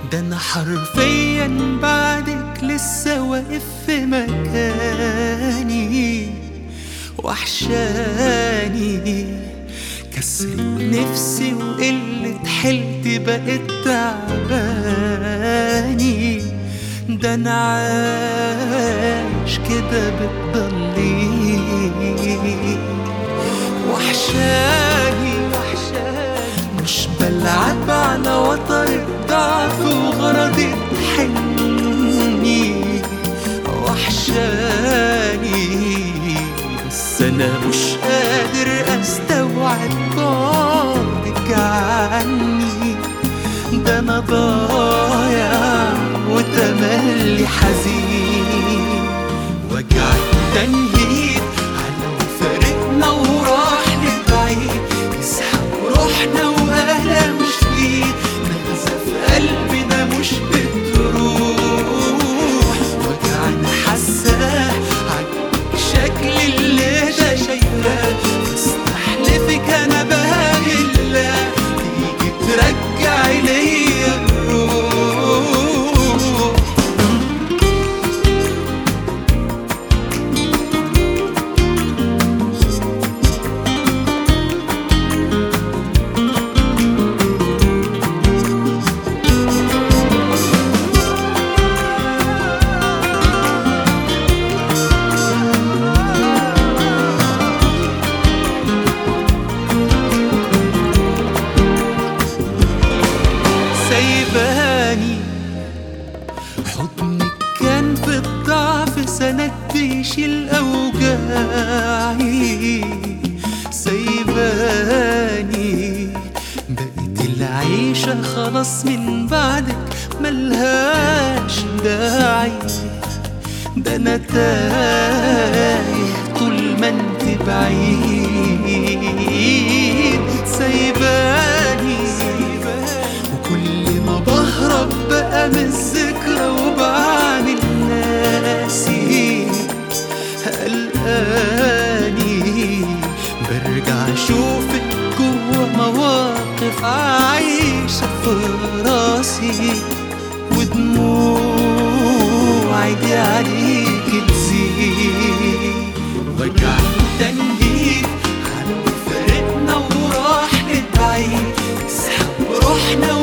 ده انا حرفيا بعدك لسه واقف في مكاني وحشاني كسرة نفسي وقلة حيلتي بقت تعباني ده انا عايش كده بتضلي وحشاني وحشاني مش بلعب على وتر الضعف وغرضي تحني وحشاني بس انا مش قادر استوعب بعدك عني ده انا ضايع وتملي حزين وجع التنهيد على فارقنا وراح لبعيد يسحب روحنا واهلا مش فيه نغزة في قلبنا مش بتروح وجعنا حساه عجبك شكل اللي ده شايفاه استحلفك انا بهاجي الله تيجي ترجعي ليا الروح سايباني حضنك كان في الضعف سند بيشيل أوجاعي سايباني بقيت العيشة خلاص من بعدك ملهاش داعي ده أنا تايه طول ما انت بعيد سايباني وكل ما بهرب بقى من الذكرى وبعمل ناسي قلقاني برجع اشوفك جوا مواقف عايشة في راسي ودموعي دي عليك تزيد وجع التنهيد على فارقنا وراح لبعيد اسحب روحنا